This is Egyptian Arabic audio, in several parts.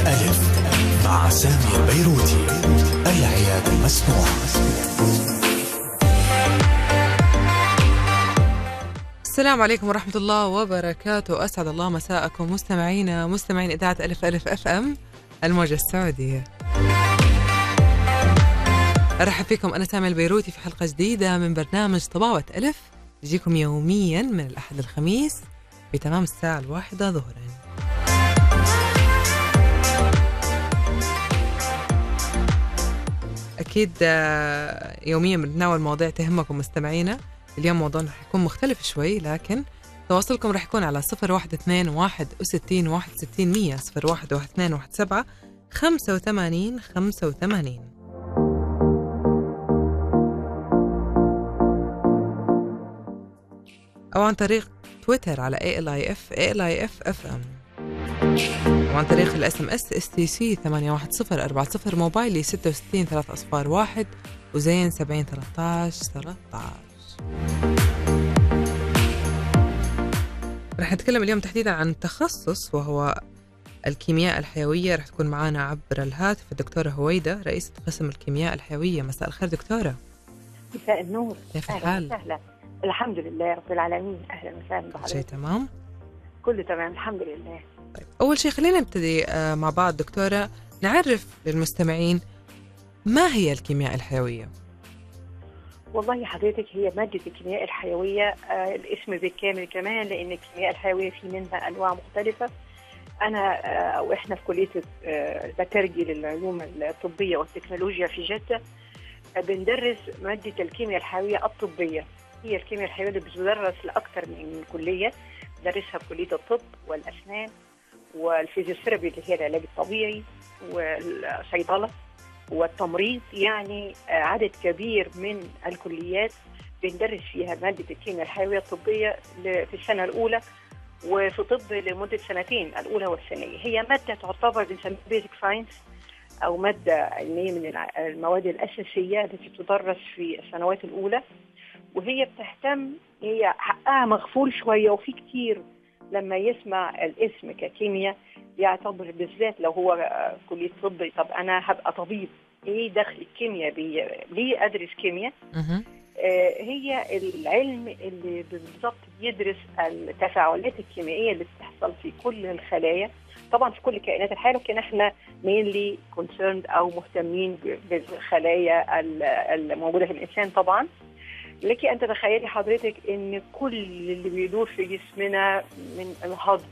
ألف مع سامي البيروتي العنايات المسموع السلام عليكم ورحمة الله وبركاته أسعد الله مساءكم مستمعينا مستمعين إذاعة ألف ألف أف أم الموجة السعودية أرحب فيكم أنا سامي البيروتي في حلقة جديدة من برنامج طباوة ألف يجيكم يوميا من الأحد الخميس في تمام الساعة الواحدة ظهرا أكيد آه، يوميا بنتناول مواضيع تهمكم مستمعينا اليوم موضوعنا رح يكون مختلف شوي لكن تواصلكم رح يكون على صفر واحد اثنين واحد وستين واحد ستين مية صفر واحد واحد اثنين واحد سبعة خمسة وثمانين خمسة وثمانين أو عن طريق تويتر على ALIF ALIF FM وعن طريق الاس ام اس اس تي سي 81040 موبايلي 66 3 اصفار واحد وزين 70 13 13 رح نتكلم اليوم تحديدا عن تخصص وهو الكيمياء الحيوية رح تكون معنا عبر الهاتف الدكتورة هويدة رئيسة قسم الكيمياء الحيوية مساء الخير دكتورة مساء النور كيف أهلاً الحال؟ وسهلا الحمد لله رب العالمين اهلا وسهلا شيء بحضرتك تمام؟ كله تمام الحمد لله طيب أول شيء خلينا نبتدي آه، مع بعض دكتورة نعرف للمستمعين ما هي الكيمياء الحيوية؟ والله حضرتك هي ماده الكيمياء الحيويه آه الاسم بالكامل كمان لان الكيمياء الحيويه في منها انواع مختلفه انا آه او احنا في كليه آه بترجي للعلوم الطبيه والتكنولوجيا في جده آه بندرس ماده الكيمياء الحيويه الطبيه هي الكيمياء الحيويه اللي بتدرس لاكثر من كليه ندرسها في كليه الطب والاسنان والفيزيوثيرابي اللي هي العلاج الطبيعي والصيدله والتمريض يعني آه، عدد كبير من الكليات بندرس فيها ماده الكيمياء الحيويه الطبيه ل- في السنه الاولى وفي طب لمده سنتين الاولى والثانيه هي ماده تعتبر بنسميها بيزك ساينس او ماده علميه من الع- المواد الاساسيه التي تدرس في السنوات الاولى وهي بتهتم هي حقها مغفول شويه وفي كتير لما يسمع الاسم ككيمياء يعتبر بالذات لو هو آه، كليه طب طب انا هبقى طبيب ايه دخل الكيمياء بي ليه ادرس كيمياء مهم. آه، هي العلم اللي بالضبط بيدرس التفاعلات الكيميائيه اللي بتحصل في كل الخلايا طبعا في كل كائنات الحياه لكن احنا مينلي كونسيرند او مهتمين ب- بالخلايا ال- الموجوده في الانسان طبعا لك ان تتخيلي حضرتك ان كل اللي بيدور في جسمنا من الهضم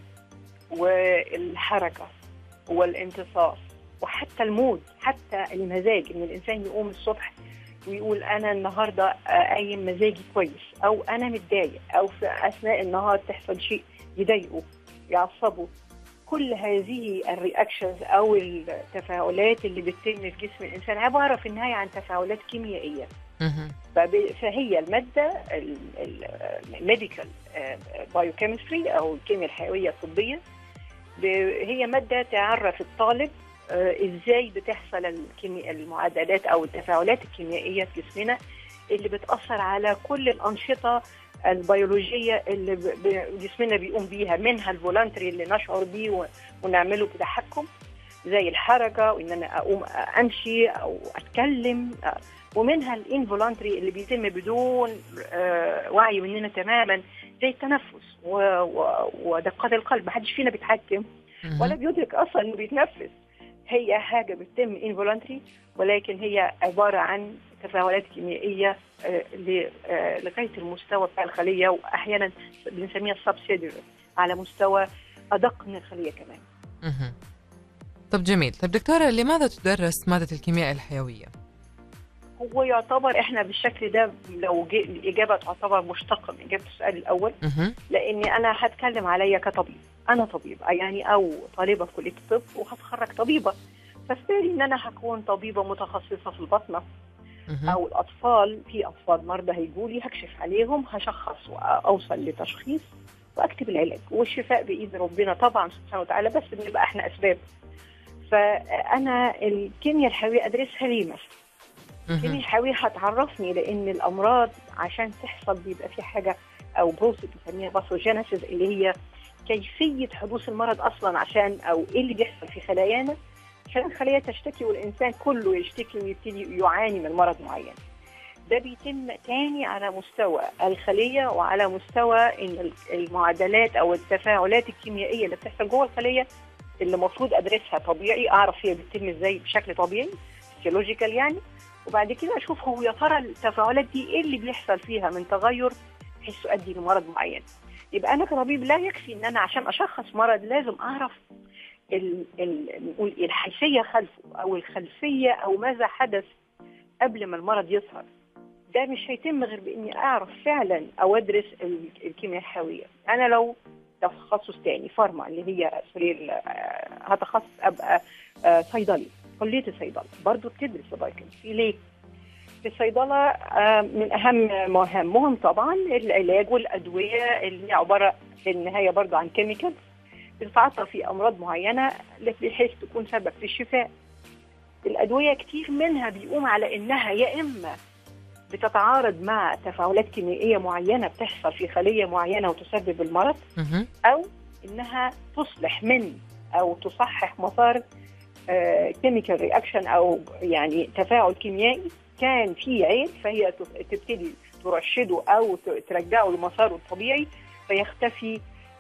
والحركه والانتصاب وحتى المود حتى المزاج ان الانسان يقوم الصبح ويقول انا النهارده آه، قايم مزاجي كويس او انا متضايق او في اثناء النهار تحصل شيء يضايقه يعصبه كل هذه الرياكشنز او التفاعلات اللي بتتم في جسم الانسان عباره في النهايه عن تفاعلات كيميائيه مهم. فب- فهي الماده الميديكال بايوكيمستري او الكيمياء الحيويه الطبيه ب- هي ماده تعرف الطالب آه، ازاي بتحصل الكيمياء المعادلات او التفاعلات الكيميائيه في جسمنا اللي بتاثر على كل الانشطه البيولوجيه اللي ب- ب- جسمنا بيقوم بيها منها الفولانتري اللي نشعر بيه و- ونعمله بتحكم زي الحركه وان انا اقوم امشي او اتكلم آه، ومنها الانفولانتري اللي بيتم بدون آه، وعي مننا تماما زي التنفس و- و- ودقات القلب محدش فينا بيتحكم مهم. ولا بيدرك اصلا انه بيتنفس هي حاجه بتتم انفولانتري ولكن هي عباره عن تفاعلات كيميائيه آه، ل- آه، لغايه المستوى بتاع الخليه واحيانا بنسميها السبسيدر على مستوى ادق من الخليه كمان مهم. طب جميل طب دكتورة لماذا تدرس مادة الكيمياء الحيوية؟ هو يعتبر احنا بالشكل ده لو جي الاجابه تعتبر مشتقه من اجابه السؤال الاول مهم. لاني انا هتكلم عليا كطبيب انا طبيب يعني او طالبه في كليه الطب وهتخرج طبيبه فبالتالي ان انا هكون طبيبه متخصصه في البطنه مهم. او الاطفال في اطفال مرضى هيجوا لي هكشف عليهم هشخص واوصل لتشخيص واكتب العلاج والشفاء باذن ربنا طبعا سبحانه وتعالى بس بنبقى احنا اسباب فانا الكيمياء الحيويه ادرسها ليه مثلا الكيمياء مهم. الحيويه هتعرفني لان الامراض عشان تحصل بيبقى في حاجه او بروسيس بنسميها باثوجينيسيس اللي هي كيفيه حدوث المرض اصلا عشان او ايه اللي بيحصل في خلايانا عشان الخليه تشتكي والانسان كله يشتكي ويبتدي يعاني من مرض معين ده بيتم تاني على مستوى الخليه وعلى مستوى ان المعادلات او التفاعلات الكيميائيه اللي بتحصل جوه الخليه اللي المفروض ادرسها طبيعي اعرف هي بتتم ازاي بشكل طبيعي فيزيولوجيكال يعني وبعد كده اشوف هو يا ترى التفاعلات دي ايه اللي بيحصل فيها من تغير بحيث تؤدي لمرض معين يبقى انا كطبيب لا يكفي ان انا عشان اشخص مرض لازم اعرف ال ال نقول إيه الحيثيه خلفه او الخلفيه او ماذا حدث قبل ما المرض يظهر ده مش هيتم غير باني اعرف فعلا او ادرس ال- الكيمياء الحيويه انا لو تخصص تاني فارما اللي هي سوري آه، هتخصص ابقى آه، صيدلي كليه الصيدله برضو بتدرس البايوكيمستري ليه؟ في الصيدله آه، من اهم مهامهم طبعا العلاج والادويه اللي هي عباره في النهايه برضو عن كيميكال بتتعاطى في امراض معينه بحيث تكون سبب في الشفاء الادويه كتير منها بيقوم على انها يا اما بتتعارض مع تفاعلات كيميائيه معينه بتحصل في خليه معينه وتسبب المرض مهم. او انها تصلح من او تصحح مسار كيميكال رياكشن او يعني تفاعل كيميائي كان فيه عيب فهي ت- تبتدي ترشده او ت- ترجعه لمساره الطبيعي فيختفي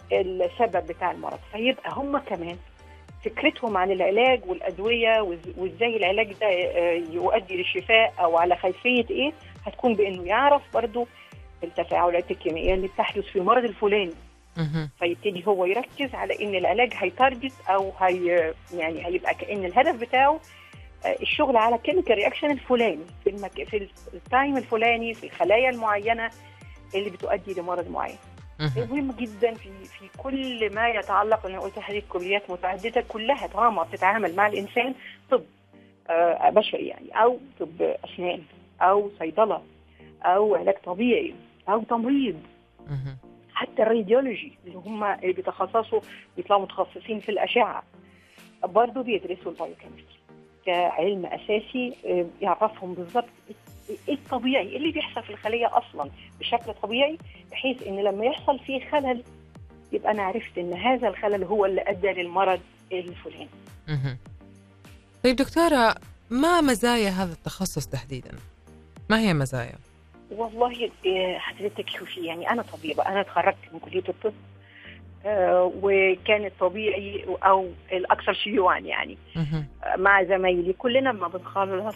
السبب بتاع المرض فيبقى هم كمان فكرتهم عن العلاج والادويه وإز- وازاي العلاج ده آه، يؤدي للشفاء او على خلفيه ايه هتكون بانه يعرف برضو التفاعلات الكيميائيه اللي بتحدث في المرض الفلاني مهم. فيبتدي هو يركز على ان العلاج هيتارجت او هي يعني هيبقى كان الهدف بتاعه آه، الشغل على كيميكال رياكشن الفلاني في المك... في التايم الفلاني في الخلايا المعينه اللي بتؤدي لمرض معين مهم. مهم جدا في في كل ما يتعلق انا قلت هذه الكليات متعدده كلها طالما بتتعامل مع الانسان طب آه، بشري يعني او طب اسنان او صيدله او علاج طبيعي او تمريض مهم. حتى الراديولوجي اللي هم اللي بيتخصصوا بيطلعوا متخصصين في الاشعه برضه بيدرسوا البايوكيمستري كعلم اساسي آه، يعرفهم بالظبط ايه الطبيعي ايه اللي بيحصل في الخليه اصلا بشكل طبيعي بحيث ان لما يحصل فيه خلل يبقى انا عرفت ان هذا الخلل هو اللي ادى للمرض الفلاني مهم. طيب دكتورة ما مزايا هذا التخصص تحديدا؟ ما هي مزايا؟ والله آه، حضرتك شوفي يعني انا طبيبه انا اتخرجت من كليه الطب آه، وكان الطبيعي او الاكثر شيوعا يعني مهم. مع زمايلي كلنا لما بنخلص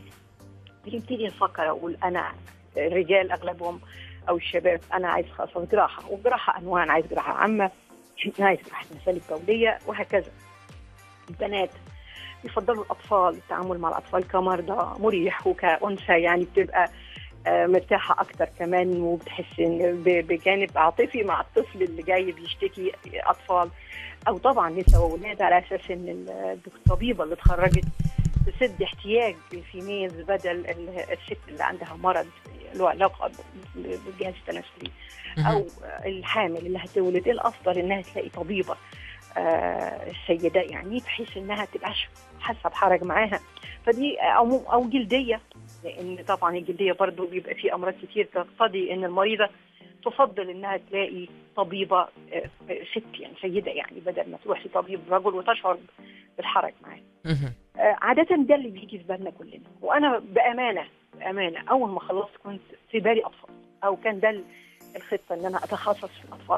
بنبتدي نفكر اقول انا الرجال اغلبهم او الشباب انا عايز خاصه جراحه وجراحه انواع أنا عايز جراحه عامه أنا عايز جراحه مسالك دوليه وهكذا البنات يفضلوا الاطفال التعامل مع الاطفال كمرضى مريح وكانثى يعني بتبقى آه، مرتاحه اكتر كمان وبتحس ان ب- بجانب عاطفي مع الطفل اللي جاي بيشتكي اطفال او طبعا نساء واولاد على اساس ان الطبيبه اللي اتخرجت تسد احتياج الفيميلز بدل ال- الست اللي عندها مرض له علاقه بالجهاز التناسلي او مهم. الحامل اللي هتولد الافضل انها تلاقي طبيبه آه، السيده يعني بحيث انها تبقاش حاسه بحرج معاها فدي او او جلديه لان طبعا الجلديه برضو بيبقى في امراض كتير تقتضي ان المريضه تفضل انها تلاقي طبيبه آه، آه، ست يعني سيده يعني بدل ما تروح لطبيب رجل وتشعر بالحرج معاه مهم. آه، عادة ده اللي بيجي في بالنا كلنا وأنا بأمانة بأمانة أول ما خلصت كنت في بالي أطفال أو كان ده الخطة إن أنا أتخصص في الأطفال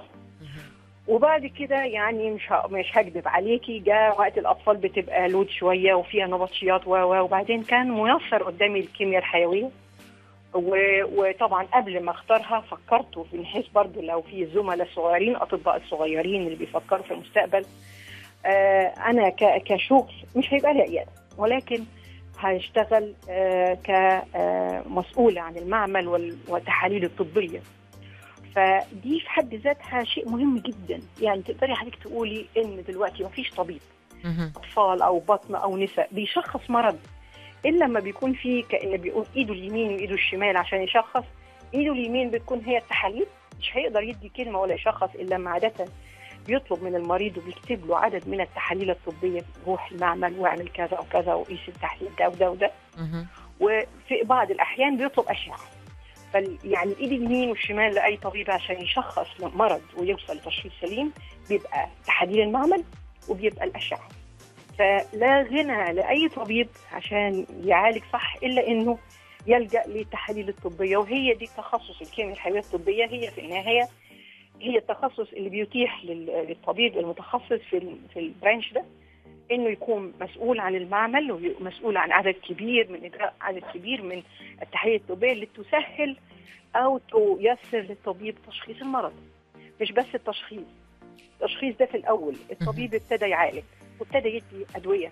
وبعد كده يعني مش ه- مش هكذب عليكي جاء وقت الأطفال بتبقى لود شوية وفيها نبطشيات و و وبعدين كان ميسر قدامي الكيمياء الحيوية و- وطبعا قبل ما اختارها فكرت في بحيث برضو لو في زملاء صغيرين اطباء الصغيرين اللي بيفكروا في المستقبل آه، انا ك- كشغل مش هيبقى لي عياده ولكن هشتغل آه، كمسؤوله عن المعمل وال- والتحاليل الطبيه فدي في حد ذاتها شيء مهم جدا يعني تقدري حضرتك تقولي ان دلوقتي ما فيش طبيب مهم. اطفال او بطن او نساء بيشخص مرض الا لما بيكون في كان بيقول ايده اليمين وايده الشمال عشان يشخص ايده اليمين بتكون هي التحاليل مش هيقدر يدي كلمه ولا يشخص الا لما عاده بيطلب من المريض وبيكتب له عدد من التحاليل الطبيه روح المعمل واعمل كذا وكذا وقيس التحليل ده وده وده مهم. وفي بعض الاحيان بيطلب اشعه بل يعني الايد اليمين والشمال لاي طبيب عشان يشخص مرض ويوصل لتشخيص سليم بيبقى تحاليل المعمل وبيبقى الاشعه فلا غنى لاي طبيب عشان يعالج صح الا انه يلجا للتحاليل الطبيه وهي دي تخصص الكيمياء الحيويه الطبيه هي في النهايه هي التخصص اللي بيتيح لل- للطبيب المتخصص في ال- في البرانش ده انه يكون مسؤول عن المعمل ومسؤول عن عدد كبير من اجراء عدد كبير من التحاليل الطبيه اللي تسهل او تيسر للطبيب تشخيص المرض مش بس التشخيص التشخيص ده في الاول الطبيب ابتدى يعالج وابتدى يدي ادويه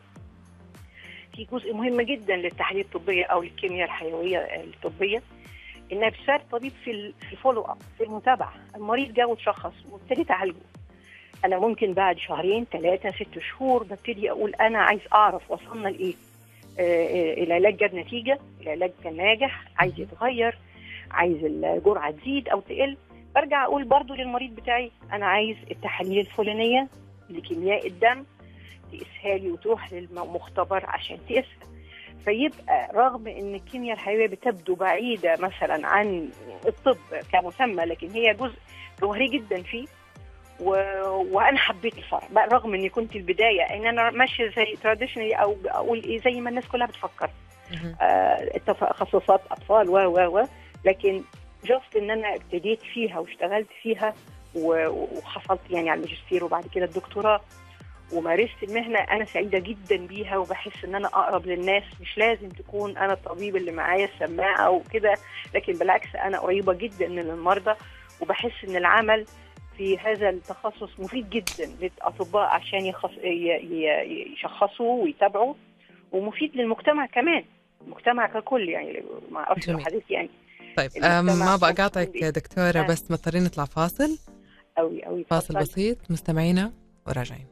في جزء مهم جدا للتحاليل الطبيه او الكيمياء الحيويه الطبيه انها بتساعد الطبيب في ال- في الفولو اب في المتابعه المريض جه وتشخص وابتديت اعالجه انا ممكن بعد شهرين ثلاثه ست شهور ببتدي اقول انا عايز اعرف وصلنا لايه آه، آه، العلاج جاب نتيجه العلاج كان ناجح عايز يتغير عايز الجرعه تزيد او تقل برجع اقول برضو للمريض بتاعي انا عايز التحاليل الفلانيه لكيمياء الدم تقيسها لي وتروح للمختبر عشان تقيسها فيبقى رغم ان الكيمياء الحيويه بتبدو بعيده مثلا عن الطب كمسمى لكن هي جزء جوهري جدا فيه و... وانا حبيت الفرع بقى رغم اني كنت البدايه ان انا ماشيه زي تراديشنالي او اقول ايه زي ما الناس كلها بتفكر مهم. آه، تخصصات اطفال و و و لكن جاست ان انا ابتديت فيها واشتغلت فيها و- وحصلت يعني على الماجستير وبعد كده الدكتوراه ومارست المهنه انا سعيده جدا بيها وبحس ان انا اقرب للناس مش لازم تكون انا الطبيب اللي معايا السماعه وكده لكن بالعكس انا قريبه جدا من المرضى وبحس ان العمل في هذا التخصص مفيد جدا للاطباء عشان يخص... ي- ي- يشخصوا ويتابعوا ومفيد للمجتمع كمان المجتمع ككل يعني ما اعرفش لو جميل. حضرتك يعني طيب المجتمع آم، ما ممكن بقاطعك بي- دكتورة آه. بس مضطرين نطلع فاصل قوي قوي فاصل بسيط مستمعينا وراجعين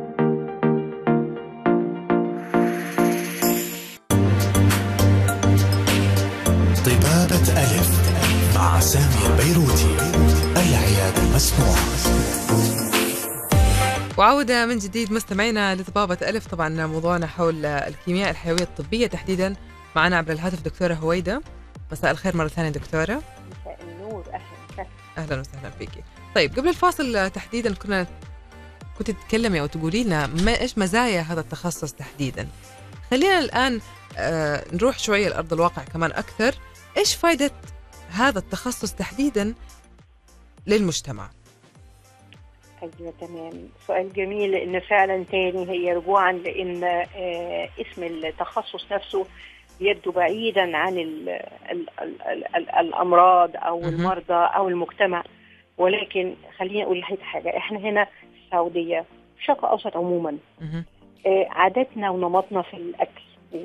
طبابة ألف مع سامي البيروتي العيادة المسموعة وعودة من جديد مستمعينا لطبابة ألف طبعا موضوعنا حول الكيمياء الحيوية الطبية تحديدا معنا عبر الهاتف دكتورة هويدة مساء الخير مرة ثانية دكتورة مساء النور اهلا وسهلا أهلا وسهلا فيكي طيب قبل الفاصل تحديدا كنا كنت تتكلمي أو تقولي لنا ما إيش مزايا هذا التخصص تحديدا خلينا الآن آه نروح شوية لأرض الواقع كمان أكثر إيش فائدة هذا التخصص تحديدا للمجتمع ايوه تمام سؤال جميل لان فعلا تاني هي رجوعا لان آه، اسم التخصص نفسه يبدو بعيدا عن ال ال ال ال ال الامراض او مهم. المرضى او المجتمع ولكن خليني اقول لحضرتك حاجه احنا هنا في السعوديه في الشرق الاوسط عموما مهم. آه، عاداتنا ونمطنا في الاكل و-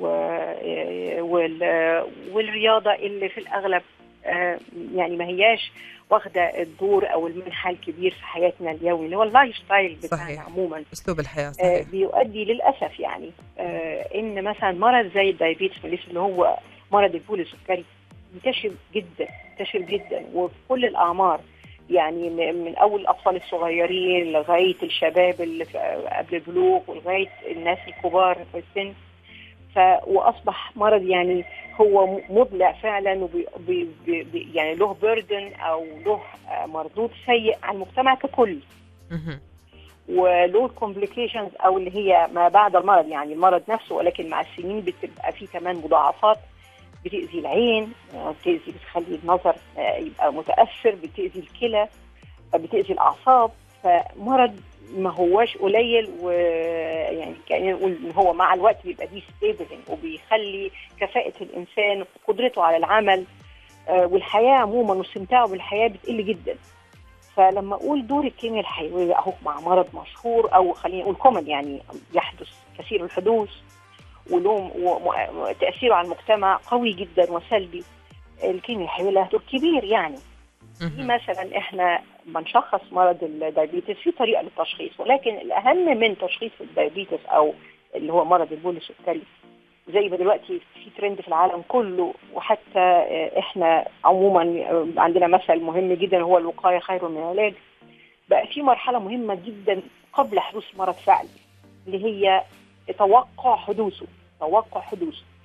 آه، وال- والرياضه اللي في الاغلب آه، يعني ما هياش واخده الدور او المنحى الكبير في حياتنا اليومي اللي هو اللايف ستايل بتاعنا صحيح. عموما أسلوب الحياة آه، صحيح بيؤدي للاسف يعني آه، ان مثلا مرض زي الدايابيتس اللي هو مرض البول السكري منتشر جدا منتشر جدا وفي كل الاعمار يعني م- من اول الاطفال الصغيرين لغايه الشباب اللي في- قبل البلوغ ولغايه الناس الكبار في السن ف واصبح مرض يعني هو م- مضلع فعلا وبي بي بي بي- يعني له بيردن او له آه، مردود سيء على المجتمع ككل مهم. وله الكومبليكيشنز او اللي هي ما بعد المرض يعني المرض نفسه ولكن مع السنين بتبقى فيه كمان مضاعفات بتأذي العين آه، بتأذي بتخلي النظر آه، يبقى متأثر بتأذي الكلى آه، بتأذي الأعصاب فمرض ما هواش قليل ويعني كأننا نقول إن هو مع الوقت بيبقى دي ستيبلنج وبيخلي كفاءة الإنسان وقدرته على العمل آه، والحياة عموما واستمتاعه بالحياة بتقل جدا فلما اقول دور الكيمياء الحيويه اهو مع مرض مشهور او خلينا نقول كومن يعني يحدث كثير الحدوث وله و- و- تاثيره على المجتمع قوي جدا وسلبي الكيمياء الحيويه لها دور كبير يعني في مهم. مثلا احنا بنشخص مرض الدايابيتس في طريقه للتشخيص ولكن الاهم من تشخيص الدايابيتس او اللي هو مرض البول السكري زي ما دلوقتي في ترند في العالم كله وحتى آه، احنا عموما آه، عندنا مثل مهم جدا هو الوقايه خير من العلاج بقى في مرحله مهمه جدا قبل حدوث المرض فعلا اللي هي توقع حدوثه توقع حدوثه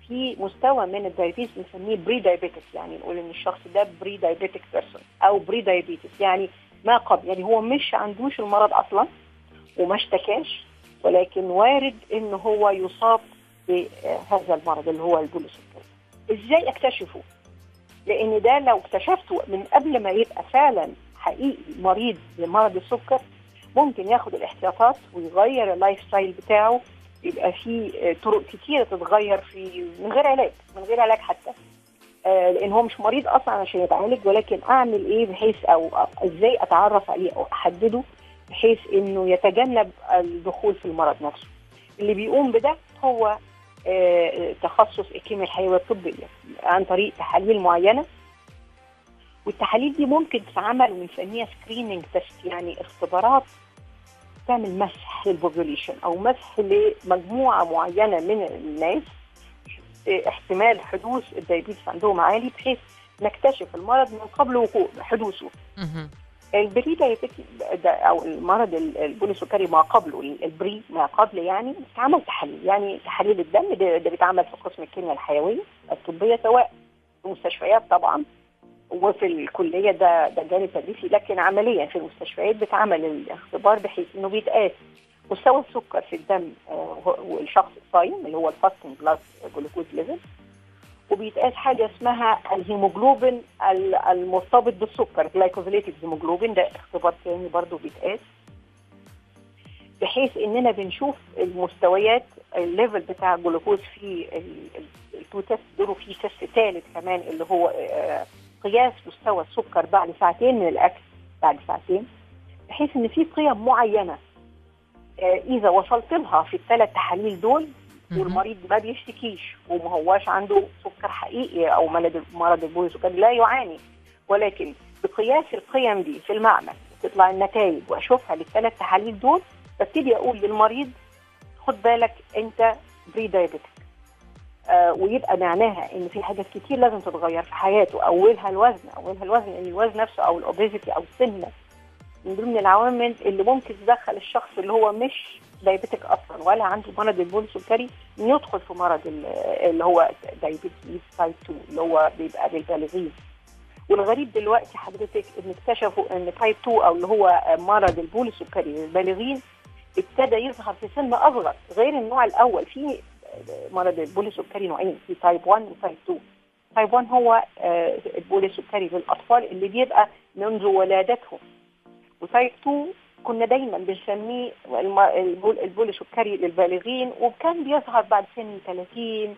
في مستوى من الدايابيتس بنسميه بري دايابيتس يعني نقول ان الشخص ده بري دايابيتك بيرسون او بري دايابيتس يعني ما قبل يعني هو مش عندوش المرض اصلا وما اشتكاش ولكن وارد ان هو يصاب بهذا المرض اللي هو البول السكري ازاي اكتشفه لان ده لو اكتشفته من قبل ما يبقى فعلا حقيقي مريض لمرض السكر ممكن ياخد الاحتياطات ويغير اللايف ستايل بتاعه يبقى في آه، طرق كتيره تتغير في من غير علاج من غير علاج حتى آه، لان هو مش مريض اصلا عشان يتعالج ولكن اعمل ايه بحيث او أو ازاي اتعرف عليه او احدده بحيث انه يتجنب الدخول في المرض نفسه اللي بيقوم بده هو آه، تخصص الكيمياء الحيويه الطبيه عن طريق تحاليل معينه والتحاليل دي ممكن تتعمل ونسميها سكريننج تيست يعني اختبارات تعمل مسح للبوبوليشن او مسح لمجموعه معينه من الناس اه، احتمال حدوث الدايابيتس عندهم عالي بحيث نكتشف المرض من قبل وقوع حدوثه مهم. البري دايابيتي ده او المرض ال- البولي السكري ما قبله ال- البري ما قبل يعني بتعمل تحاليل يعني تحاليل الدم ده, ده بيتعمل في قسم الكيمياء الحيويه الطبيه سواء في مستشفيات طبعا وفي الكليه ده ده جانب تدريسي لكن عمليا في المستشفيات بتعمل الاختبار بحيث انه بيتقاس مستوى السكر في الدم آه، وهو- والشخص الصايم اللي هو الفاستنج بلاد جلوكوز ليفل وبيتقاس حاجه اسمها الهيموجلوبين ال- المرتبط بالسكر جلايكوزيليتد هيموجلوبين ده اختبار تاني برضه بيتقاس بحيث اننا بنشوف المستويات الليفل بتاع الجلوكوز في ال- ال- التو تيست دول وفي تيست ثالث كمان اللي هو آه، قياس مستوى السكر بعد ساعتين من الاكل بعد ساعتين بحيث ان في قيم معينه آه، اذا وصلت لها في الثلاث تحاليل دول مهم. والمريض ما بيشتكيش وما هواش عنده سكر حقيقي او مرض مرض البول السكري لا يعاني ولكن بقياس القيم دي في المعمل تطلع النتائج واشوفها للثلاث تحاليل دول ببتدي اقول للمريض خد بالك انت بري دايابيتك آه ويبقى معناها ان في حاجات كتير لازم تتغير في حياته اولها الوزن اولها الوزن ان الوزن نفسه او الاوبيزيتي او السمنه من ضمن العوامل اللي ممكن تدخل الشخص اللي هو مش دايبيتك اصلا ولا عنده مرض البول السكري إنه يدخل في مرض ال- اللي هو دايبيتس تايب 2 اللي هو بيبقى للبالغين والغريب دلوقتي حضرتك ان اكتشفوا ان تايب 2 او اللي هو مرض البول السكري للبالغين ابتدى يظهر في سن اصغر غير النوع الاول في مرض البول السكري نوعين في تايب 1 وتايب 2 تايب 1 هو آه، البول السكري للاطفال اللي بيبقى منذ ولادتهم وتايب 2 كنا دايما بنسميه الم- البول, البول السكري للبالغين وكان بيظهر بعد سن 30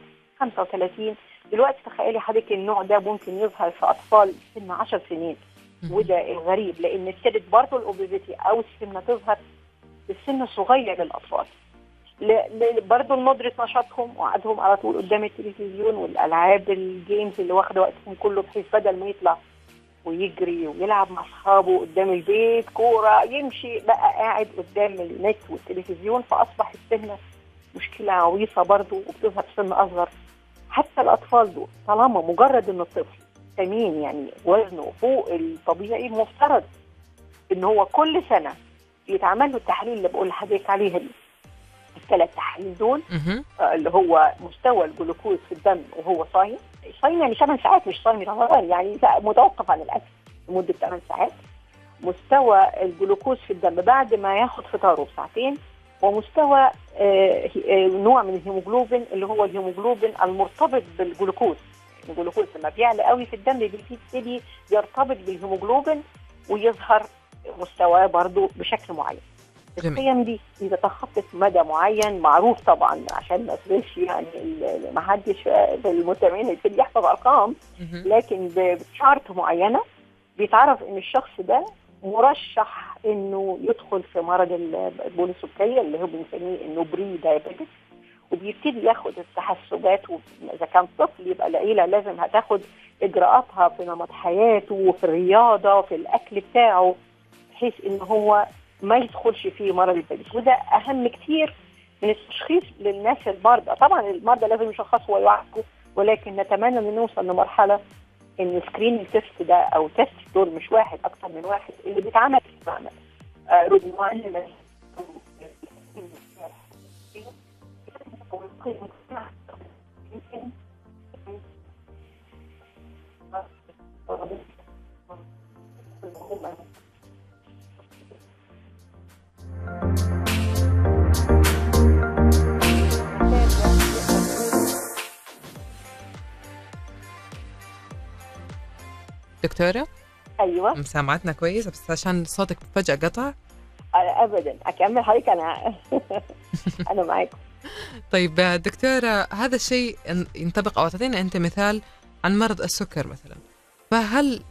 35 دلوقتي تخيلي حضرتك النوع ده ممكن يظهر في اطفال سن 10 سنين مهم. وده الغريب لان ابتدت برضه الاوبيزيتي او السمنه تظهر في السن الصغير للاطفال ل- ل- برضه لندرة نشاطهم وقعدهم على طول قدام التلفزيون والالعاب الجيمز اللي واخده وقتهم كله بحيث بدل ما يطلع ويجري ويلعب مع اصحابه قدام البيت كوره يمشي بقى قاعد قدام النت والتلفزيون فاصبح السمنه مشكله عويصه برضه وبتظهر في سن اصغر حتى الاطفال دول طالما مجرد ان الطفل سمين يعني وزنه فوق الطبيعي المفترض ان هو كل سنه يتعمل له التحاليل اللي بقول لحضرتك عليها دي الثلاث تحاليل دول مهم. آه، اللي هو مستوى الجلوكوز في الدم وهو صايم صايم يعني 8 ساعات مش صايم رمضان يعني متوقف عن الاكل لمده 8 ساعات مستوى الجلوكوز في الدم بعد ما ياخد فطاره بساعتين ومستوى آه، آه، نوع من الهيموجلوبين اللي هو الهيموجلوبين المرتبط بالجلوكوز الجلوكوز لما بيعلى قوي في الدم بيبتدي يرتبط بالهيموجلوبين ويظهر مستواه برضو بشكل معين جميل. القيم دي اذا تخطت مدى معين معروف طبعا عشان ما اصبرش يعني ال- ما حدش في المستمعين يبتدي يحفظ ارقام مهم. لكن ب- بشارت معينه بيتعرف ان الشخص ده مرشح انه يدخل في مرض ال- البول السكري اللي هو بنسميه انه بري دايابيتس وبيبتدي ياخد التحسبات واذا كان طفل يبقى العيله لازم هتاخد اجراءاتها في نمط حياته وفي الرياضه وفي الاكل بتاعه بحيث ان هو ما يدخلش في مرض الدايابيتس وده اهم كتير من التشخيص للناس المرضى طبعا المرضى لازم يشخصوا ويعالجوا ولكن نتمنى ان نوصل لمرحله ان سكرين تيست ده او تيست دول مش واحد اكتر من واحد اللي بيتعمل في المعمل آه، رضوان دكتورة ايوه مسامعتنا كويس بس عشان صوتك فجأة قطع ابدا اكمل حضرتك انا انا معاكم طيب دكتورة هذا الشيء ينطبق أو تعطينا أنت مثال عن مرض السكر مثلا فهل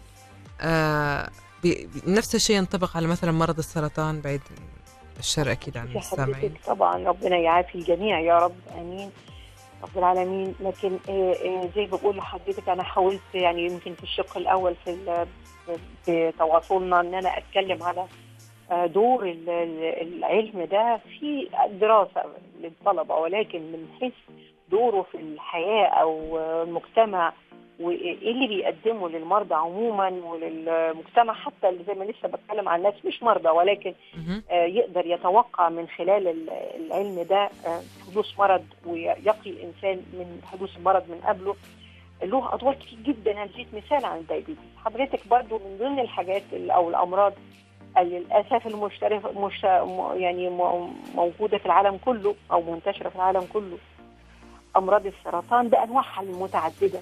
آه بي- نفس الشيء ينطبق على مثلا مرض السرطان بعيد الشر أكيد عن في المستمعين حضرتك طبعا ربنا يعافي الجميع يا رب امين رب العالمين لكن آه، آه، زي ما بقول لحضرتك انا حاولت يعني يمكن في الشق الاول في ال- في تواصلنا ان انا اتكلم على آه، دور ال- ال- العلم ده في الدراسه للطلبه ولكن من حيث دوره في الحياه او آه، المجتمع وايه اللي بيقدمه للمرضى عموما وللمجتمع حتى اللي زي ما لسه بتكلم عن ناس مش مرضى ولكن مهم. آه، يقدر يتوقع من خلال ال- العلم ده آه، حدوث مرض ويقي الانسان من حدوث المرض من قبله له ادوار كتير جدا انا اديت مثال عن الدايبيتس حضرتك برضو من ضمن الحاجات ال- او الامراض اللي للاسف المشتركه مش م- يعني م- موجوده في العالم كله او منتشره في العالم كله امراض السرطان بانواعها المتعدده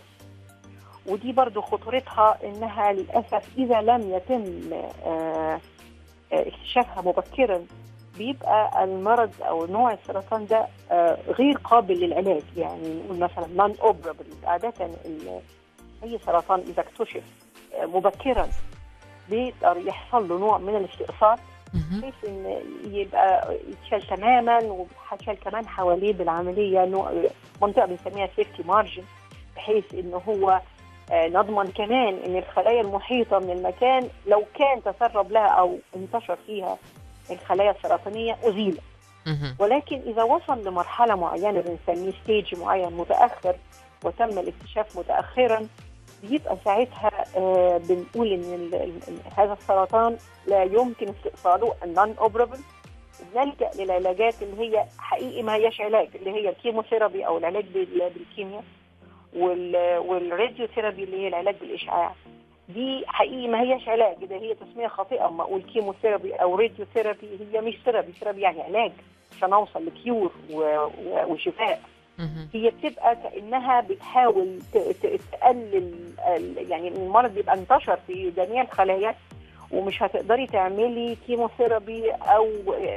ودي برضو خطورتها انها للاسف اذا لم يتم آه آه، اكتشافها مبكرا بيبقى المرض او نوع السرطان ده آه، غير قابل للعلاج يعني نقول مثلا نون اوبرابل عاده ال- اي سرطان اذا اكتشف آه، مبكرا بيقدر يحصل له نوع من الاستئصال مهم. بحيث ان يبقى يتشال تماما ويتشال كمان حواليه بالعمليه نوع منطقه بنسميها سيفتي مارجن بحيث ان هو آه، نضمن كمان ان الخلايا المحيطه من المكان لو كان تسرب لها او انتشر فيها الخلايا السرطانيه ازيلت مهم. ولكن اذا وصل لمرحله معينه بنسميه ستيج معين متاخر وتم الاكتشاف متاخرا بيبقى ساعتها آه بنقول ان ال- ال- هذا السرطان لا يمكن استئصاله النون اوبرابل بنلجا للعلاجات اللي هي حقيقي ما هياش علاج اللي هي الكيموثيرابي او العلاج بال- بالكيمياء وال- والراديوثيرابي اللي هي العلاج بالاشعاع دي حقيقي ما هياش علاج ده هي تسميه خاطئه اما اقول كيموثيرابي او راديوثيرابي هي مش ثيرابي ثيرابي يعني علاج عشان اوصل لكيور و- و- وشفاء مهم. هي بتبقى كانها بتحاول ت- ت- تقلل ال- يعني المرض بيبقى انتشر في جميع الخلايا ومش هتقدري تعملي كيموثيرابي او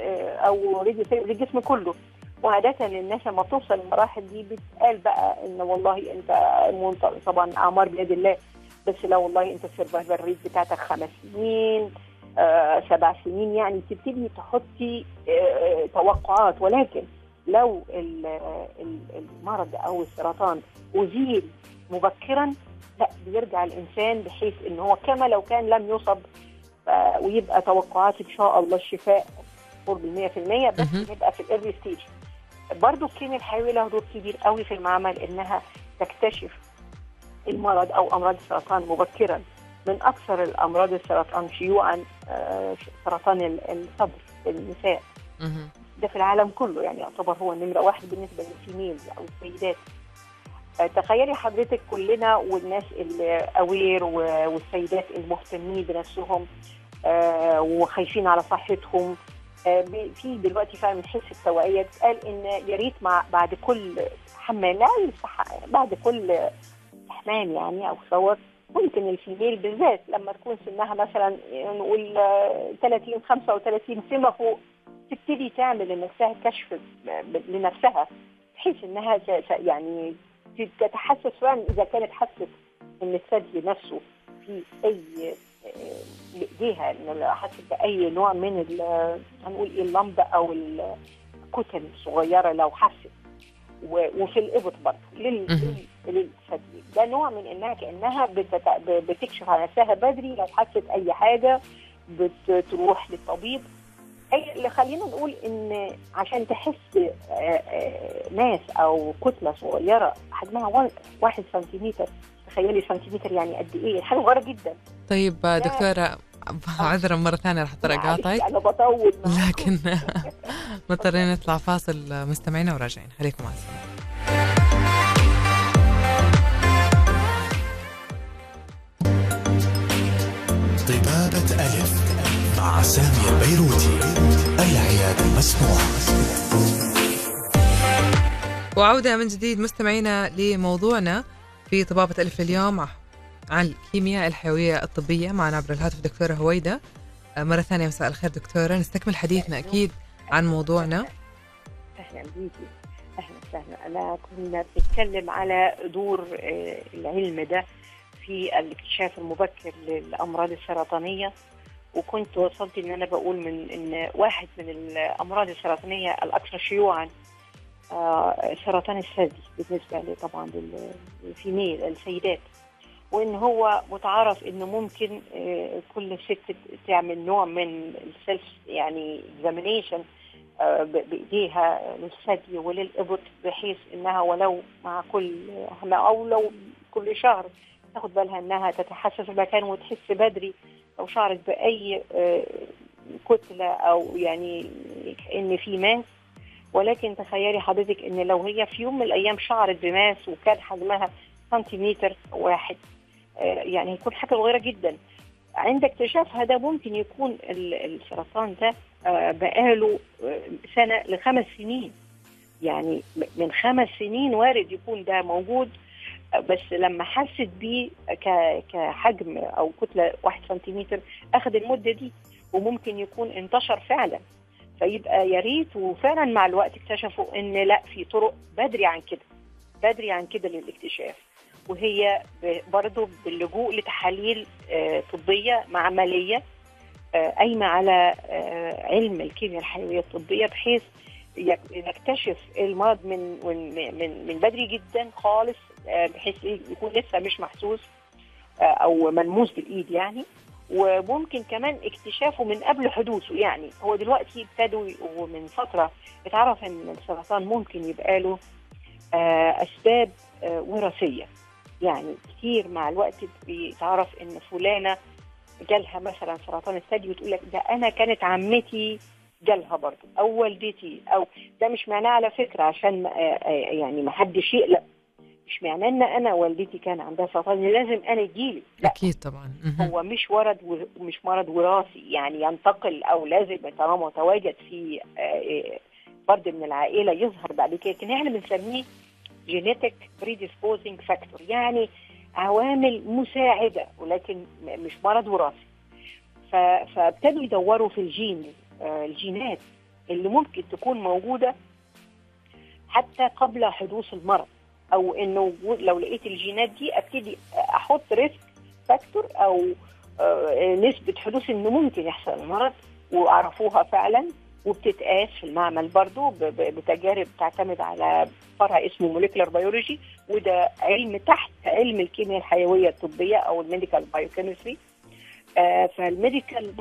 او راديو ثيرابي للجسم كله وعادة الناس لما بتوصل للمراحل دي بتقال بقى ان والله انت المنط- طبعا اعمار بيد الله بس لا والله انت السرفايفل ريت بتاعتك خمس سنين آه سبع سنين يعني تبتدي تحطي آه آه، توقعات ولكن لو ال- ال- المرض او السرطان ازيل مبكرا لا بيرجع الانسان بحيث ان هو كما لو كان لم يصب ف- ويبقى توقعات ان شاء الله الشفاء قرب ال 100% بس مهم. نبقى في الايرلي ستيج برضه الكيمياء الحيويه لها دور كبير قوي في المعمل انها تكتشف المرض او امراض السرطان مبكرا من اكثر الامراض السرطان شيوعا آه، سرطان ال- الصدر في النساء مهم. ده في العالم كله يعني يعتبر هو نمرة واحد بالنسبة للفيميل أو السيدات آه، تخيلي حضرتك كلنا والناس الأوير والسيدات المهتمين بنفسهم آه، وخايفين على صحتهم آه، ب- في دلوقتي فعلا من حيث التوعية قال إن يا ريت مع بعد كل حمام لا يستح- بعد كل حمام يعني أو صور ممكن الفيميل بالذات لما تكون سنها مثلا نقول آه، 30 35 فيما فوق تبتدي تعمل لنفسها كشف ب- ب- لنفسها بحيث انها ت- ت- يعني تتحسس فعلا اذا كانت حست ان الثدي نفسه في اي آه، بايديها ان لو حست باي نوع من ال- هنقول ايه اللمبه او الكتل الصغيره لو حست و- وفي الابط برضه لل- مهم. لل- للثدي ده نوع من انها كانها بتت- ب- بتكشف على نفسها بدري لو حست اي حاجه بتروح للطبيب أي اللي خلينا نقول ان عشان تحس آه، آه، ناس او كتله صغيره حجمها وا- واحد سنتيمتر تخيلي سنتيمتر يعني قد ايه حاجه صغيره جدا طيب دكتورة عذرا مرة ثانية رح اضطر معلش، اقاطعك انا بطول معاكم. لكن مضطرين نطلع فاصل مستمعينا وراجعين خليكم مع السلامة طبابة ألف مع سامي البيروتي العيادة المسموعة وعودة من جديد مستمعينا لموضوعنا في طبابة ألف اليوم عن الكيمياء الحيوية الطبية معنا عبر الهاتف دكتورة هويدا آه، مرة ثانية مساء الخير دكتورة نستكمل حديثنا أكيد عن موضوعنا اهلا بيكي اهلا وسهلا انا كنا بنتكلم على دور آه، العلم ده في الاكتشاف المبكر للامراض السرطانيه وكنت وصلت ان انا بقول من ان واحد من الامراض السرطانيه الاكثر شيوعا آه، سرطان الثدي بالنسبه لي طبعا للفيميل السيدات وان هو متعارف انه ممكن آه، كل ست تعمل نوع من السيلف يعني اكزامينيشن بايديها للثدي وللابط بحيث انها ولو مع كل او لو كل شهر تاخد بالها انها تتحسس المكان وتحس بدري لو شعرت باي آه، كتله او يعني ان في ماس ولكن تخيلي حضرتك ان لو هي في يوم من الايام شعرت بماس وكان حجمها سنتيمتر واحد آه، يعني هيكون حاجه صغيره جدا عند اكتشافها ده ممكن يكون ال- السرطان ده آه، بقاله آه، سنه لخمس سنين يعني م- من خمس سنين وارد يكون ده موجود آه، بس لما حست بيه ك- كحجم او كتله واحد سنتيمتر اخذ المده دي وممكن يكون انتشر فعلا فيبقى يا ريت وفعلا مع الوقت اكتشفوا ان لا في طرق بدري عن كده بدري عن كده للاكتشاف وهي ب- برضو باللجوء لتحاليل آه، طبيه معمليه آه، قايمه على آه، علم الكيمياء الحيويه الطبيه بحيث يك- نكتشف المرض من من من, من بدري جدا خالص آه، بحيث يكون لسه مش محسوس آه، او ملموس بالايد يعني وممكن كمان اكتشافه من قبل حدوثه يعني هو دلوقتي ابتدوا ومن فتره اتعرف ان السرطان ممكن يبقى له آه، اسباب آه، وراثيه يعني كتير مع الوقت بيتعرف ان فلانه جالها مثلا سرطان الثدي وتقول لك ده انا كانت عمتي جالها برضه او والدتي او ده مش معناه على فكره عشان ما- آه، آه، يعني ما حدش يقلق مش معناه ان انا والدتي كان عندها سرطان لازم انا يجيلي لا أكيد طبعا مهم. هو مش ورد و- مش مرض وراثي يعني ينتقل او لازم طالما تواجد في آه، آه، فرد من العائله يظهر بعد كده لكن احنا بنسميه جينيتك بريديسبوزنج فاكتور يعني عوامل مساعده ولكن م- مش مرض وراثي ف- فابتدوا يدوروا في الجين آه، الجينات اللي ممكن تكون موجوده حتى قبل حدوث المرض او انه لو لقيت الجينات دي ابتدي احط ريسك فاكتور او آه، نسبه حدوث انه ممكن يحصل المرض وعرفوها فعلا وبتتقاس في المعمل برضو ب- ب- بتجارب تعتمد على فرع اسمه موليكولار بيولوجي وده علم تحت علم الكيمياء الحيويه الطبيه او الميديكال بايوكيمستري فالميديكال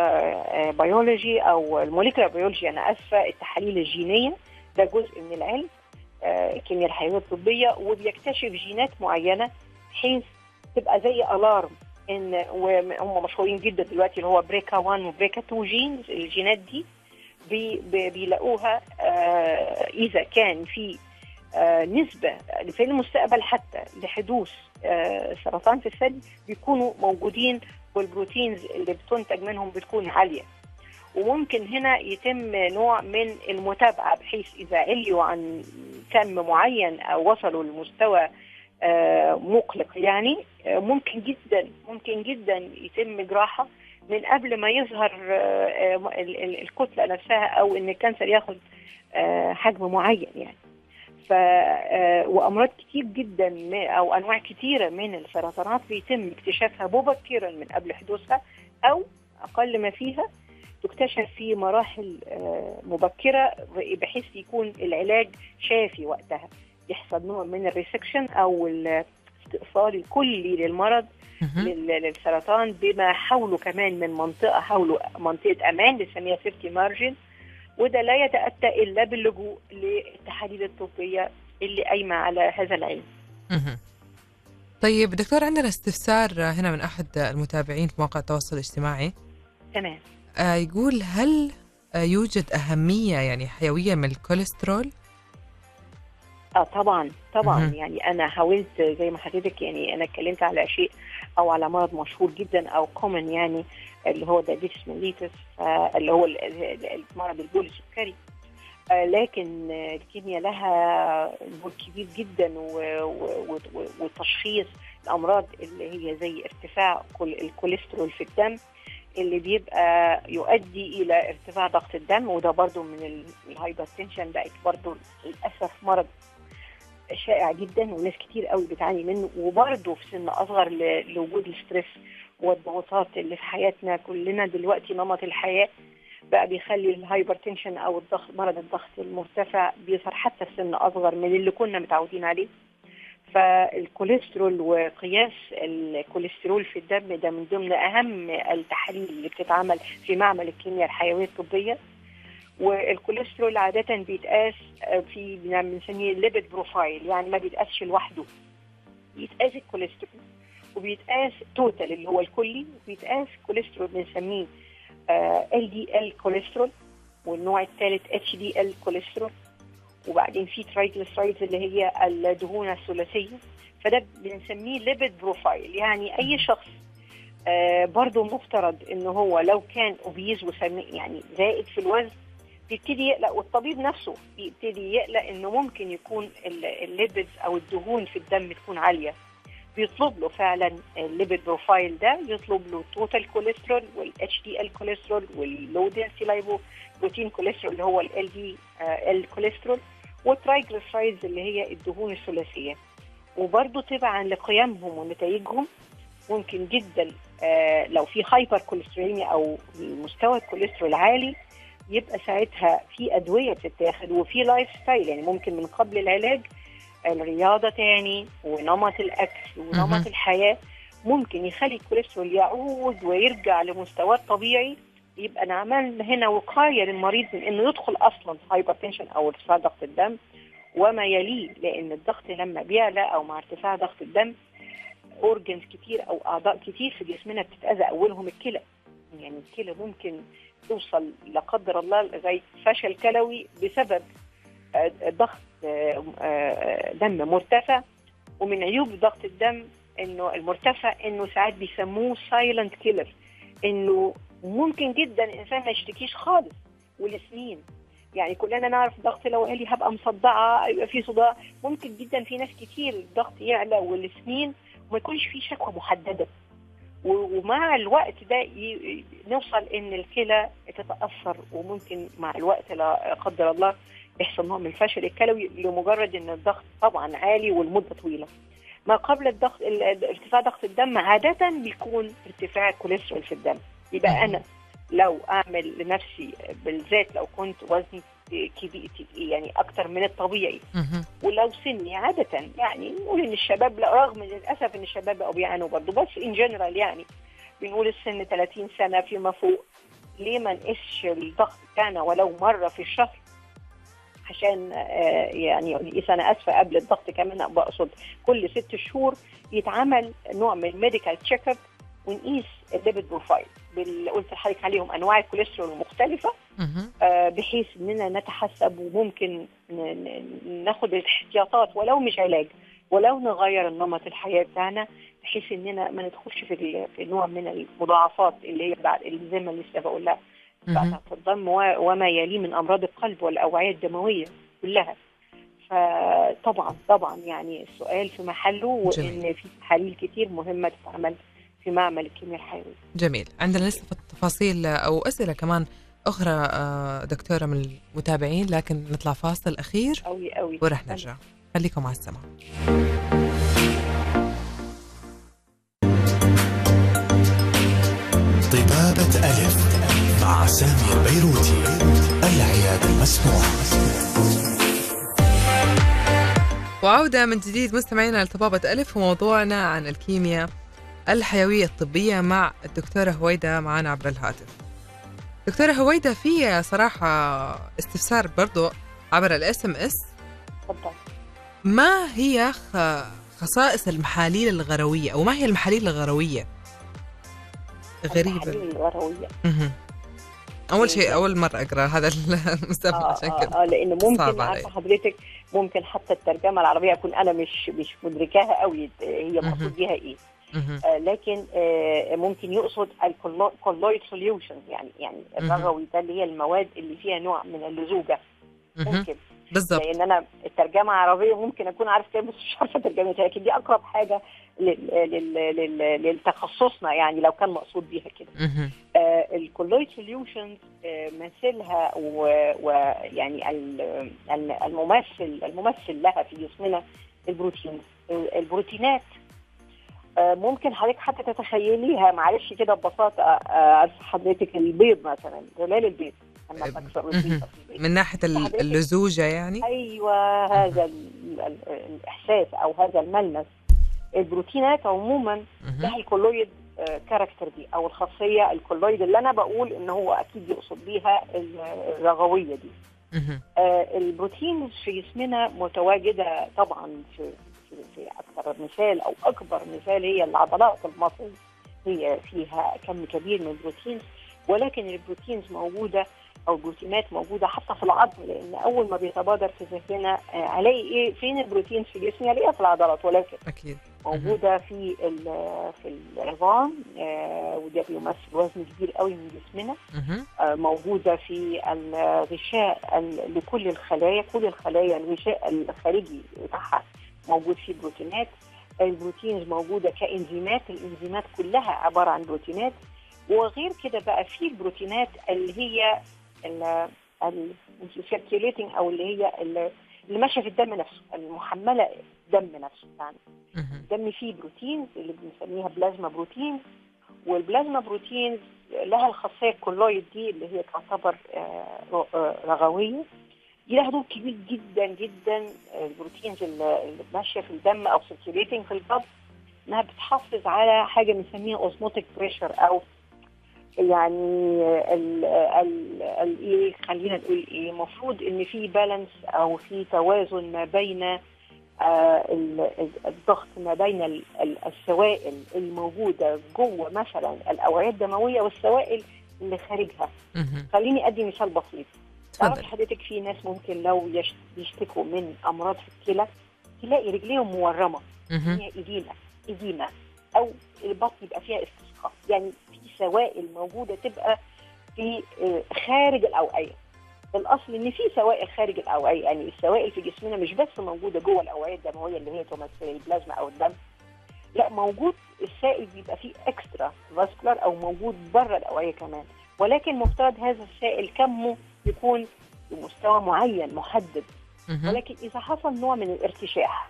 بيولوجي او الموليكولار بيولوجي انا اسفه التحاليل الجينيه ده جزء من العلم آه، الكيمياء الحيويه الطبيه وبيكتشف جينات معينه بحيث تبقى زي الارم ان وهم مشهورين جدا دلوقتي اللي هو بريكا 1 وبريكا 2 جينز الجينات دي بي بي- بيلاقوها آه، اذا كان في آه، نسبه في المستقبل حتى لحدوث آه، سرطان في الثدي بيكونوا موجودين والبروتينز اللي بتنتج منهم بتكون عاليه وممكن هنا يتم نوع من المتابعه بحيث اذا عليوا عن كم معين او وصلوا لمستوى آه، مقلق يعني آه، ممكن جدا ممكن جدا يتم جراحه من قبل ما يظهر آه، آه، ال- ال- الكتله نفسها او ان الكانسر ياخد آه، حجم معين يعني ف آه، وامراض كتير جدا م- او انواع كتيره من السرطانات بيتم اكتشافها مبكرا من قبل حدوثها او اقل ما فيها تكتشف في مراحل آه، مبكره بحيث يكون العلاج شافي وقتها يحصل نوع من الريسكشن او الاستئصال الكلي للمرض مهم. لل- للسرطان بما حوله كمان من منطقه حوله منطقه امان بنسميها سيفتي مارجن وده لا يتاتى الا باللجوء للتحاليل الطبيه اللي قايمه على هذا العلم. مهم. طيب دكتور عندنا استفسار هنا من أحد المتابعين في مواقع التواصل الاجتماعي تمام آه، يقول هل آه، يوجد أهمية يعني حيوية من الكوليسترول؟ اه طبعا طبعا مهم. يعني انا حاولت زي ما حضرتك يعني انا اتكلمت على شيء او على مرض مشهور جدا او كومن يعني اللي هو دايابيتس ميليتس اللي هو ال- ال- المرض البولي السكري آه، لكن آه، الكيمياء لها دور كبير جدا و- و- و- وتشخيص الامراض اللي هي زي ارتفاع كل- الكوليسترول في الدم اللي بيبقى يؤدي الى ارتفاع ضغط الدم وده برضو من ال- الهايبرتنشن بقت برضو للاسف مرض شائع جدا وناس كتير قوي بتعاني منه وبرضه في سن اصغر ل- لوجود الستريس والضغوطات اللي في حياتنا كلنا دلوقتي نمط الحياه بقى بيخلي الهايبرتنشن او الضغط مرض الضغط المرتفع بيظهر حتى في سن اصغر من اللي كنا متعودين عليه فالكوليسترول وقياس الكوليسترول في الدم ده من ضمن اهم التحاليل اللي بتتعمل في معمل الكيمياء الحيويه الطبيه والكوليسترول عاده بيتقاس في بنسميه ليبيد بروفايل يعني ما بيتقاسش لوحده بيتقاس الكوليسترول وبيتقاس توتال اللي هو الكلي وبيتقاس كوليسترول بنسميه ال دي ال كوليسترول والنوع الثالث اتش دي ال كوليسترول وبعدين في ترايجليسرايدز اللي هي الدهون الثلاثيه فده بنسميه ليبيد بروفايل يعني اي شخص آه برضه مفترض ان هو لو كان اوبيز وسمي يعني زائد في الوزن بيبتدي يقلق والطبيب نفسه بيبتدي يقلق انه ممكن يكون ال- الليبيدز او الدهون في الدم تكون عاليه بيطلب له فعلا الليبيد بروفايل ده يطلب له توتال كوليسترول والاتش دي ال كوليسترول واللو دنسي لايبو بروتين كوليسترول اللي هو ال دي ال كوليسترول والترايجليسرايدز اللي هي الدهون الثلاثيه وبرضه تبعا لقيمهم ونتائجهم ممكن جدا آه، لو في هايبر كوليستروليميا او مستوى الكوليسترول عالي يبقى ساعتها في ادويه بتتاخد وفي لايف ستايل يعني ممكن من قبل العلاج الرياضه تاني ونمط الاكل مهم. ونمط الحياه ممكن يخلي الكوليسترول يعود ويرجع لمستواه الطبيعي يبقى نعمل هنا وقايه للمريض من انه يدخل اصلا في هايبرتنشن او ارتفاع ضغط الدم وما يليه لان الضغط لما بيعلى او مع ارتفاع ضغط الدم اورجنز كتير او اعضاء كتير في جسمنا بتتاذى اولهم الكلى يعني الكلى ممكن توصل لا قدر الله لغايه فشل كلوي بسبب آه، ضغط آه، آه، دم مرتفع ومن عيوب ضغط الدم انه المرتفع انه ساعات بيسموه سايلنت كيلر انه ممكن جدا الانسان ما يشتكيش خالص ولسنين يعني كلنا نعرف ضغط لو قال لي هبقى مصدعه يبقى في صداع ممكن جدا في ناس كتير الضغط يعلى والسنين وما يكونش في شكوى محدده و- ومع الوقت ده ي- نوصل ان الكلى تتاثر وممكن مع الوقت لا قدر الله يحصل نوع من الفشل الكلوي لمجرد ان الضغط طبعا عالي والمده طويله. ما قبل الضغط ال- ال- ارتفاع ضغط الدم عاده بيكون ارتفاع الكوليسترول في الدم يبقى انا لو اعمل لنفسي بالذات لو كنت وزني كبير يعني اكتر من الطبيعي مهم. ولو سني عادة يعني نقول ان الشباب لا رغم للاسف ان الشباب بقوا بيعانوا برضه بس ان جنرال يعني بنقول السن 30 سنة فيما فوق ليه ما نقيسش الضغط بتاعنا ولو مرة في الشهر عشان آه، يعني نقيس انا اسفه قبل الضغط كمان بقصد كل ست شهور يتعمل نوع من الميديكال تشيك اب ونقيس الليبيد بروفايل بال- قلت لحضرتك عليهم انواع الكوليسترول المختلفه مهم. آه، بحيث اننا نتحسب وممكن ن- ن- ناخد الاحتياطات ولو مش علاج ولو نغير النمط الحياه بتاعنا بحيث اننا ما ندخلش في ال- في نوع من المضاعفات اللي هي بعد اللي زي ما لسه بقول لها مهم. بتاعت الدم و- وما يليه من امراض القلب والاوعيه الدمويه كلها فطبعا طبعا يعني السؤال في محله جميل. وان في تحاليل كتير مهمه تتعمل في معمل الكيمياء الحيويه جميل عندنا لسه تفاصيل او اسئله كمان اخرى آه، دكتوره من المتابعين لكن نطلع فاصل اخير قوي قوي ورح نرجع خليكم على السماء طبابة ألف مع سامي البيروتي العيادة المسموعة وعودة من جديد مستمعينا لطبابة ألف وموضوعنا عن الكيمياء الحيوية الطبية مع الدكتورة هويدا معنا عبر الهاتف دكتورة هويدا في صراحة استفسار برضو عبر الاس ام اس اتفضل ما هي خ- خصائص المحاليل الغروية أو ما هي المحاليل الغروية غريبة التحاليل الغرويه مهم. أول شيء أول مرة أقرأ هذا المستمع آه, عشان آه, كذا اه لان ممكن صعب عارفه علي. حضرتك ممكن حتى الترجمه العربيه اكون انا مش مش مدركاها قوي هي مهم. مقصود بيها ايه مهم. آه لكن آه ممكن يقصد الكولويد سوليوشن يعني يعني مهم. الرغوي ده اللي هي المواد اللي فيها نوع من اللزوجه مهم. ممكن بالضبط لان انا الترجمه عربيه ممكن اكون عارف كلمه بس مش عارفه ترجمتها لكن دي اقرب حاجه لل- لل- لل- للتخصصنا يعني لو كان مقصود بيها كده مهم. الكولويد سوليوشنز مثلها و- ويعني ال- ال- الممثل الممثل لها في جسمنا البروتين البروتينات آه، ممكن حضرتك حتى تتخيليها معلش كده ببساطه آه، عارفه حضرتك البيض مثلا غلال البيض لما آه، بكسر مهم. البيضة في البيض. من ناحيه ال- حضرتك- اللزوجه يعني ايوه هذا ال- ال- الاحساس او هذا الملمس البروتينات عموما مهم. لها الكولويد آه، كاركتر دي او الخاصيه الكولويد اللي انا بقول ان هو اكيد يقصد بيها ال- الرغويه دي مهم. آه، البروتينز في جسمنا متواجده طبعا في في, في اكثر مثال او اكبر مثال هي العضلات المصل هي فيها كم كبير من البروتينز ولكن البروتينز موجوده او البروتينات موجوده حتى في العظم لان اول ما بيتبادر في ذهننا آه، الاقي ايه فين البروتينز في جسمي الاقيها في العضلات ولكن اكيد موجوده في ال- في العظام آه، وده بيمثل وزن كبير قوي من جسمنا مهم. آه، موجوده في الغشاء ال- لكل الخلايا كل الخلايا الغشاء الخارجي بتاعها موجود فيه بروتينات البروتينز موجوده كانزيمات الانزيمات كلها عباره عن بروتينات وغير كده بقى في البروتينات اللي هي السيركيوليتنج او اللي هي ال- اللي ماشيه في الدم نفسه المحمله الدم نفسه يعني مهم. الدم فيه بروتينز اللي بنسميها بلازما بروتينز والبلازما بروتينز لها الخاصيه الكولويد دي اللي هي تعتبر آه، ر- آه، رغويه دي لها دور كبير جدا جدا آه، البروتينز اللي اللي ماشيه في الدم او سيركيوليتنج في البلد انها بتحافظ على حاجه بنسميها اوزموتيك بريشر او يعني ال ال ال ايه خلينا نقول ايه المفروض ان في بالانس او في توازن ما بين آه، ال- ال- الضغط ما بين ال- ال- السوائل الموجوده جوه مثلا الاوعيه الدمويه والسوائل اللي خارجها مهم. خليني ادي مثال بسيط تعرف تفضل حضرتك في ناس ممكن لو يش- يشتكوا من امراض في الكلى تلاقي رجليهم مورمه مهم. هي إديمة إديمة أو البطن يبقى فيها استسقاء يعني في سوائل موجودة تبقى في آه، خارج الأوعية الأصل إن في سوائل خارج الأوعية يعني السوائل في جسمنا مش بس موجودة جوه الأوعية الدموية اللي هي تمثل البلازما أو الدم لا موجود السائل بيبقى فيه اكسترا فاسكولار او موجود بره الاوعيه كمان ولكن مفترض هذا السائل كمه يكون بمستوى معين محدد مهم. ولكن اذا حصل نوع من الارتشاح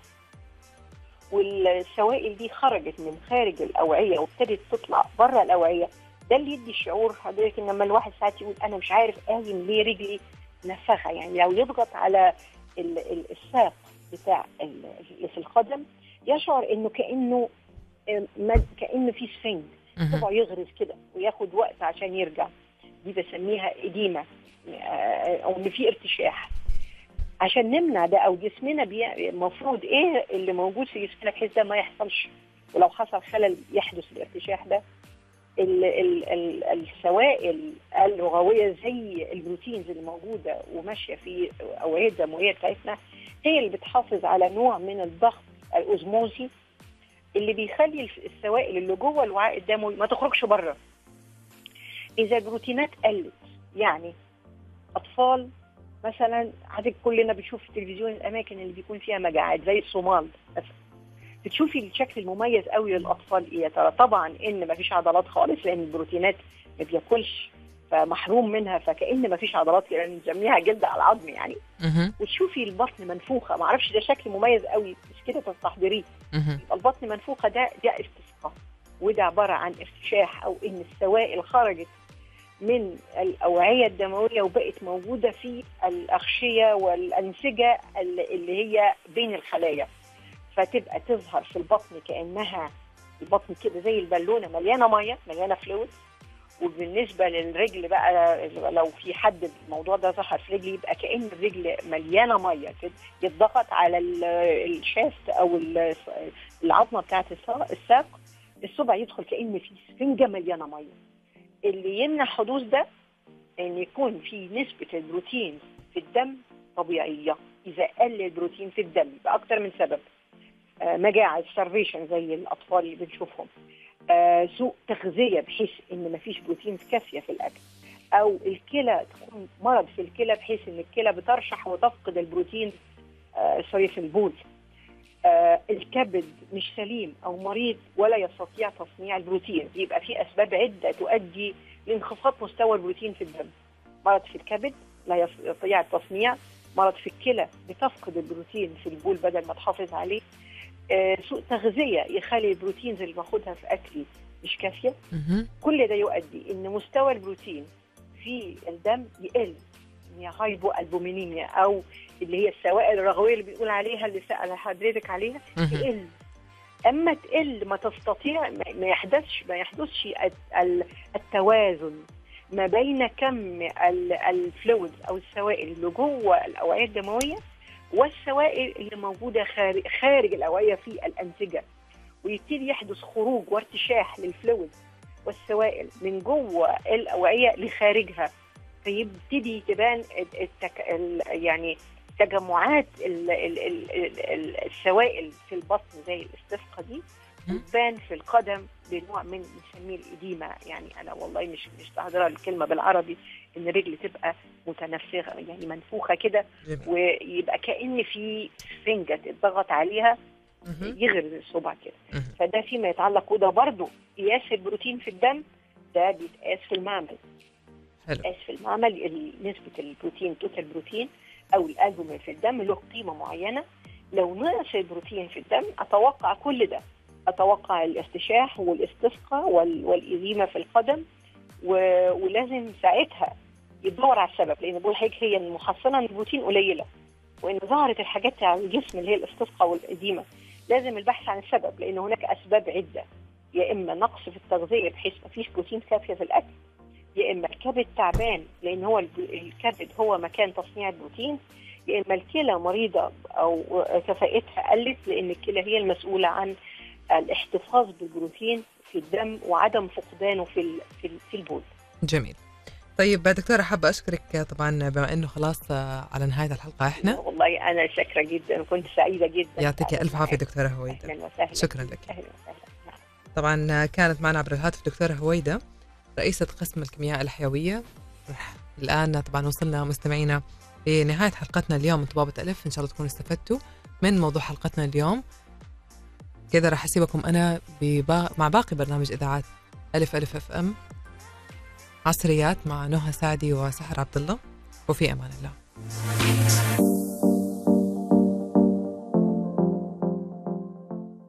والسوائل دي خرجت من خارج الاوعيه وابتدت تطلع بره الاوعيه ده اللي يدي الشعور حضرتك ان لما الواحد ساعات يقول انا مش عارف قايم ليه رجلي نفخه يعني لو يضغط على ال- ال- الساق بتاع ال- اللي في القدم يشعر انه كانه آه، مد- كانه في سفنج مهم. طبعا يغرز كده وياخد وقت عشان يرجع دي بسميها إديمة آه، أو إن في ارتشاح عشان نمنع ده أو جسمنا بي- المفروض إيه اللي موجود في جسمنا بحيث ده ما يحصلش ولو حصل خلل يحدث الارتشاح ده ال ال ال السوائل الرغوية زي البروتينز اللي موجودة وماشية في أوعية الدموية بتاعتنا هي اللي بتحافظ على نوع من الضغط الأوزموزي اللي بيخلي الف- السوائل اللي جوه الوعاء الدموي ما تخرجش بره اذا البروتينات قلت يعني اطفال مثلا عادة كلنا بنشوف في التلفزيون الاماكن اللي بيكون فيها مجاعات زي الصومال مثلا بتشوفي الشكل المميز قوي للاطفال ايه يا ترى طبعا ان ما فيش عضلات خالص لان البروتينات ما بياكلش فمحروم منها فكأن ما فيش عضلات يعني نسميها جلد على العظم يعني مهم. وتشوفي البطن منفوخه ما اعرفش ده شكل مميز قوي مش كده تستحضريه مهم. يبقى البطن منفوخه ده ده استسقاء وده عباره عن ارتشاح او ان السوائل خرجت من الاوعيه الدمويه وبقت موجوده في الاغشيه والانسجه ال- اللي هي بين الخلايا فتبقى تظهر في البطن كانها البطن كده زي البالونه مليانه ميه مليانه فلويد وبالنسبه للرجل بقى لو في حد الموضوع ده ظهر في رجلي يبقى كان الرجل مليانه ميه كده يتضغط على ال- الشافت او ال- العظمه بتاعت السا- الساق الصبع يدخل كان في سفنجه مليانه ميه اللي يمنع حدوث ده ان يكون في نسبه البروتين في الدم طبيعيه اذا قل البروتين في الدم باكثر من سبب آه، مجاعه starvation زي الاطفال اللي بنشوفهم آه، سوء تغذيه بحيث ان مفيش بروتين كافيه في الاكل او الكلى تكون مرض في الكلى بحيث ان الكلى بترشح وتفقد البروتين آه سوري في البول آه الكبد مش سليم او مريض ولا يستطيع تصنيع البروتين يبقى في اسباب عده تؤدي لانخفاض مستوى البروتين في الدم مرض في الكبد لا يستطيع التصنيع مرض في الكلى بتفقد البروتين في البول بدل ما تحافظ عليه آه سوء تغذيه يخلي البروتينز اللي باخدها في اكلي مش كافيه مهم. كل ده يؤدي ان مستوى البروتين في الدم يقل هي هايبو البومينيميا او اللي هي السوائل الرغويه اللي بيقول عليها اللي سال حضرتك عليها مهم. تقل اما تقل ما تستطيع ما ما يحدثش ما يحدثش الت- ال- التوازن ما بين كم الفلويدز او السوائل اللي جوه الاوعيه الدمويه والسوائل اللي موجوده خارج خارج الاوعيه في الانسجه ويبتدي يحدث خروج وارتشاح للفلويد والسوائل من جوه الاوعيه لخارجها فيبتدي تبان التك... ال... يعني تجمعات ال... ال... ال... ال... السوائل في البطن زي الاستسقاء دي مم. وتبان في القدم بنوع من نسميه الإديمة يعني أنا والله مش مش تحضرها الكلمة بالعربي إن رجل تبقى متنفخة يعني منفوخة كده جميل ويبقى كأن في سفنجة اتضغط عليها مهم. يغرز الصبع كده مهم. فده فيما يتعلق وده برضه قياس البروتين في الدم ده بيتقاس في المعمل حلو بيتقاس في المعمل ال- نسبة البروتين توتال بروتين أو الألبومين في الدم له قيمة معينة لو نقص البروتين في الدم أتوقع كل ده أتوقع الارتشاح والاستسقاء وال- والإديمة في القدم و- ولازم ساعتها يدور على السبب لأن بقول حضرتك هي المحصلة إن البروتين قليلة وإن ظهرت الحاجات على الجسم اللي هي الاستسقاء والإديمة لازم البحث عن السبب لأن هناك أسباب عدة يا إما نقص في التغذية بحيث ما فيش بروتين كافية في الأكل يا اما الكبد تعبان لان هو الب- الكبد هو مكان تصنيع البروتين يا اما الكلى مريضه او كفاءتها قلت لان الكلى هي المسؤوله عن الاحتفاظ بالبروتين في الدم وعدم فقدانه في ال- في ال- في البول جميل طيب دكتورة حابة أشكرك طبعا بما أنه خلاص آه، على نهاية الحلقة إحنا والله انا شاكره جدا كنت سعيده جدا يعطيك ألف عافية دكتورة اهلا هويدا وسهلا شكرا لك اهلا وسهلا نعم. طبعا كانت معنا عبر الهاتف دكتورة هويدا رئيسة قسم الكيمياء الحيوية الآن طبعا وصلنا مستمعينا لنهاية حلقتنا اليوم من طبابة ألف إن شاء الله تكونوا استفدتوا من موضوع حلقتنا اليوم كذا راح أسيبكم أنا ببا... مع باقي برنامج إذاعات ألف ألف أف أم عصريات مع نهى سعدي وسحر عبد الله وفي أمان الله